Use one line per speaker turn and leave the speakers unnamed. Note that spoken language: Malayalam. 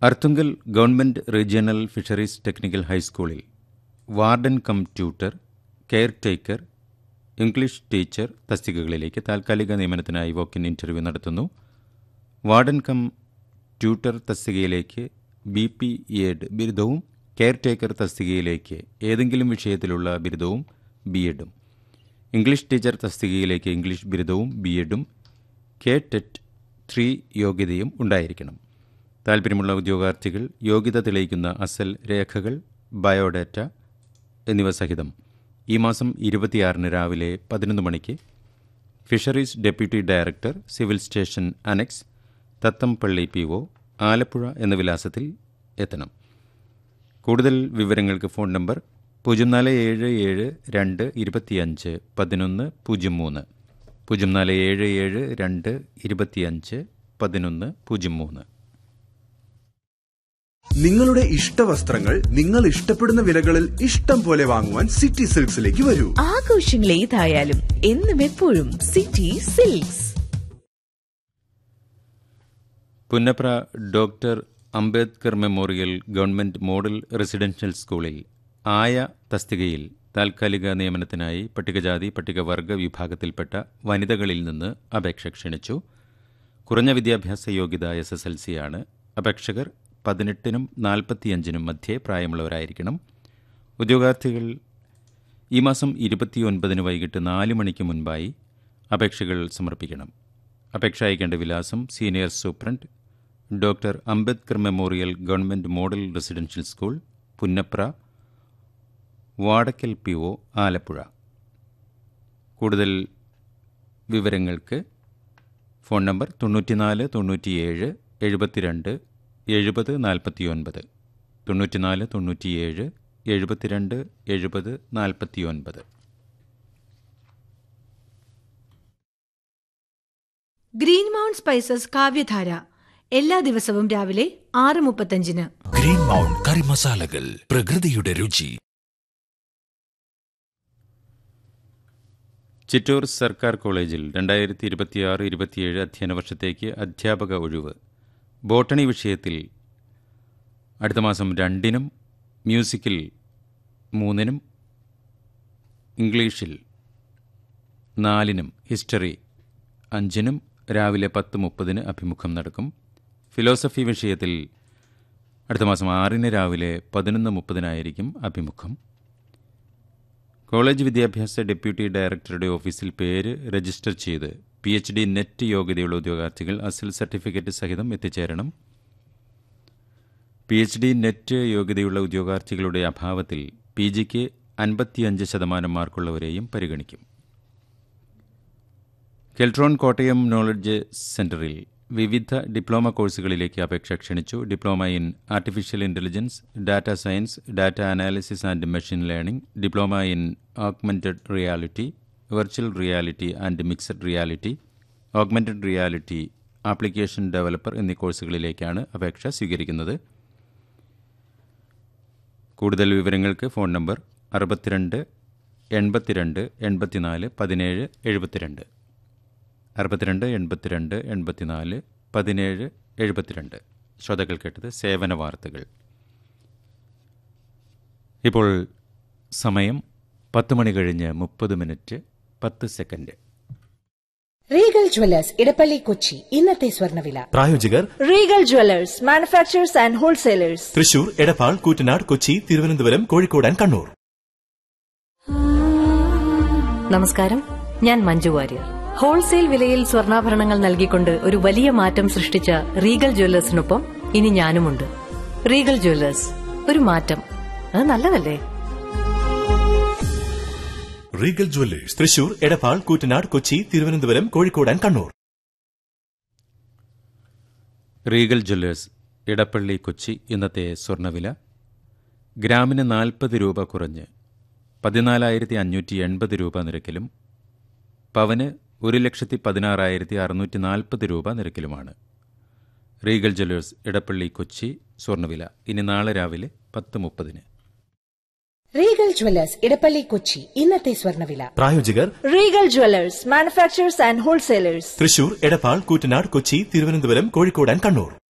Arthunkal government regional fisheries technical ഹൈസ്കൂളിൽ warden cum tutor caretaker English teacher തസ്തികകളിലേക്ക് താൽക്കാലിക നിയമനത്തിനായി വോക്കിൻ ഇന്റർവ്യൂ നടത്തുന്നു വാർഡൻ കം ട്യൂട്ടർ തസ്തികയിലേക്ക് ബി പി എഡ് ബിരുദവും കെയർ ടേക്കർ തസ്തികയിലേക്ക് ഏതെങ്കിലും വിഷയത്തിലുള്ള ബിരുദവും ബി എഡും ഇംഗ്ലീഷ് ടീച്ചർ തസ്തികയിലേക്ക് ഇംഗ്ലീഷ് ബിരുദവും ബി എഡും കെ ടെറ്റ് ത്രീ യോഗ്യതയും ഉണ്ടായിരിക്കണം താൽപ്പര്യമുള്ള ഉദ്യോഗാർത്ഥികൾ യോഗ്യത തെളിയിക്കുന്ന അസൽ രേഖകൾ ബയോഡാറ്റ എന്നിവ സഹിതം ഈ മാസം ഇരുപത്തിയാറിന് രാവിലെ പതിനൊന്ന് മണിക്ക് fisheries deputy director civil station annex Thathampally P O Alappuzha എന്ന വിലാസത്തിൽ എത്തണം കൂടുതൽ വിവരങ്ങൾക്ക് ഫോൺ നമ്പർ പൂജ്യം നാല് ഏഴ് ഏഴ് രണ്ട് ഇരുപത്തിയഞ്ച് പതിനൊന്ന് പൂജ്യം മൂന്ന് പൂജ്യം നാല് ഏഴ് ഏഴ് രണ്ട് ഇരുപത്തിയഞ്ച് പതിനൊന്ന് പൂജ്യം മൂന്ന്
നിങ്ങളുടെ ഇഷ്ടവസ്ത്രങ്ങൾ നിങ്ങൾ ഇഷ്ടപ്പെടുന്ന വിലകളിൽ ഇഷ്ടം പോലെ വാങ്ങുവാൻ സിറ്റി സിൽക്സിലേക്ക് വരൂ
ആഘോഷങ്ങൾ ഏതായാലും എന്നും എപ്പോഴും City Silks
Punnapra doctor Ambedkar memorial government model residential സ്കൂളിൽ ആയ തസ്തികയിൽ താൽക്കാലിക നിയമനത്തിനായി പട്ടികജാതി പട്ടികവർഗ വിഭാഗത്തിൽപ്പെട്ട വനിതകളിൽ നിന്ന് അപേക്ഷ ക്ഷണിച്ചു കുറഞ്ഞ വിദ്യാഭ്യാസ യോഗ്യത എസ് എസ് എൽ സിയാണ് അപേക്ഷകർ പതിനെട്ടിനും നാൽപ്പത്തിയഞ്ചിനും മധ്യേ പ്രായമുള്ളവരായിരിക്കണം ഉദ്യോഗാർത്ഥികൾ ഈ മാസം ഇരുപത്തിയൊൻപതിന് വൈകിട്ട് നാല് മണിക്ക് മുൻപായി അപേക്ഷകൾ സമർപ്പിക്കണം അപേക്ഷ അയക്കേണ്ട വിലാസം senior superintendent doctor Ambedkar memorial government model residential school Punnapra Vadakkal P O Alappuzha കൂടുതൽ വിവരങ്ങൾക്ക് ഫോൺ നമ്പർ തൊണ്ണൂറ്റിനാല് തൊണ്ണൂറ്റിയേഴ് എഴുപത്തിരണ്ട് എഴുപത് നാൽപ്പത്തിയൊൻപത് തൊണ്ണൂറ്റിനാല് തൊണ്ണൂറ്റിയേഴ് എഴുപത്തിരണ്ട് എഴുപത് നാൽപ്പത്തിയൊൻപത്
ഗ്രീൻ മൗണ്ട് സ്പൈസസ് കാവ്യധാര എല്ലാ ദിവസവും രാവിലെ ആറ് മുപ്പത്തഞ്ചിന്
ഗ്രീൻ മൗണ്ട് കറി മസാലകൾ പ്രകൃതിയുടെ രുചി
ചിറ്റൂർ സർക്കാർ കോളേജിൽ രണ്ടായിരത്തി ഇരുപത്തിയാറ് ഇരുപത്തിയേഴ് അധ്യയന വർഷത്തേക്ക് അധ്യാപക ഒഴിവ് ബോട്ടണി വിഷയത്തിൽ അടുത്ത മാസം രണ്ടിനും മ്യൂസിക്കിൽ മൂന്നിനും ഇംഗ്ലീഷിൽ നാലിനും ഹിസ്റ്ററി അഞ്ചിനും രാവിലെ പത്ത് മുപ്പതിന് അഭിമുഖം നടക്കും ഫിലോസഫി വിഷയത്തിൽ അടുത്ത മാസം ആറിന് രാവിലെ പതിനൊന്ന് മുപ്പതിനായിരിക്കും അഭിമുഖം കോളേജ് വിദ്യാഭ്യാസ ഡെപ്യൂട്ടി ഡയറക്ടറുടെ ഓഫീസിൽ പേര് രജിസ്റ്റർ ചെയ്ത് പി എച്ച് ഡി നെറ്റ് യോഗ്യതയുള്ള ഉദ്യോഗാർത്ഥികൾ അസൽ സർട്ടിഫിക്കറ്റ് സഹിതം എത്തിച്ചേരണം പി എച്ച് ഡി നെറ്റ് യോഗ്യതയുള്ള ഉദ്യോഗാർത്ഥികളുടെ അഭാവത്തിൽ പി ജിക്ക് അൻപത്തിയഞ്ച് ശതമാനം മാർക്കുള്ളവരെയും പരിഗണിക്കും കെൽട്രോൺ കോട്ടയം നോളജ് സെന്ററിൽ വിവിധ ഡിപ്ലോമ കോഴ്സുകളിലേക്ക് അപേക്ഷ ക്ഷണിച്ചു diploma in artificial intelligence data science data analysis and machine learning diploma in augmented reality virtual reality and mixed reality augmented reality application developer എന്നീ കോഴ്സുകളിലേക്കാണ് അപേക്ഷ സ്വീകരിക്കുന്നത് കൂടുതൽ വിവരങ്ങൾക്ക് ഫോൺ നമ്പർ അറുപത്തിരണ്ട് എൺപത്തിരണ്ട് എൺപത്തിനാല് പതിനേഴ് എഴുപത്തിരണ്ട് അറുപത്തിരണ്ട് എൺപത്തിരണ്ട് എൺപത്തിനാല് പതിനേഴ് എഴുപത്തിരണ്ട് ശ്രോതാക്കൾ കേട്ടത് സേവന വാർത്തകൾ ഇപ്പോൾ സമയം പത്ത് മണി കഴിഞ്ഞ് മുപ്പത് മിനിറ്റ് പത്ത് second
Regal Jewellers Edappally Kochi ഇന്നത്തെ സ്വർണ്ണവില
പ്രായോജകർ
Regal Jewellers manufacturers and wholesalers
Thrissur Edappal Koottanad Kochi Thiruvananthapuram Kozhikode and Kannur
നമസ്കാരം ഞാൻ മഞ്ജു വാര്യർ ഹോൾസെയിൽ വിലയിൽ സ്വർണ്ണാഭരണങ്ങൾ നൽകിക്കൊണ്ട് ഒരു വലിയ മാറ്റം സൃഷ്ടിച്ച റീഗൽ ജ്വല്ലേഴ്സിനൊപ്പം ഇനി ഞാനുമുണ്ട് റീഗൽ ജ്വല്ലേഴ്സ് ഒരു മാറ്റം അത് നല്ലതല്ലേ
Regal Jewellers Thrissur Edappal Koottanad Kochi Thiruvananthapuram Kozhikode and Kannur
Regal Jewellers Edappally Kochi ഇന്നത്തെ സ്വർണ്ണവില ഗ്രാമിന് നാൽപ്പത് രൂപ കുറഞ്ഞ് പതിനാലായിരത്തി അഞ്ഞൂറ്റി എൺപത് രൂപ നിരക്കിലും പവന് ഒരു ലക്ഷത്തി പതിനാറായിരത്തി അറുന്നൂറ്റി നാൽപ്പത് രൂപ നിരക്കിലുമാണ് റീഗൽ ജ്വല്ലേഴ്സ് ഇടപ്പള്ളി കൊച്ചി സ്വർണ്ണവില ഇനി നാളെ രാവിലെ പത്ത് മുപ്പതിന്
റീഗൽ ജ്വല്ലേഴ്സ് ഇടപ്പള്ളി കൊച്ചി ഇന്നത്തെ സ്വർണ്ണവില
പ്രായോജകർ
Regal Jewellers manufacturers and wholesalers
Thrissur Edappal Koottanad Kochi Thiruvananthapuram Kozhikode and Kannur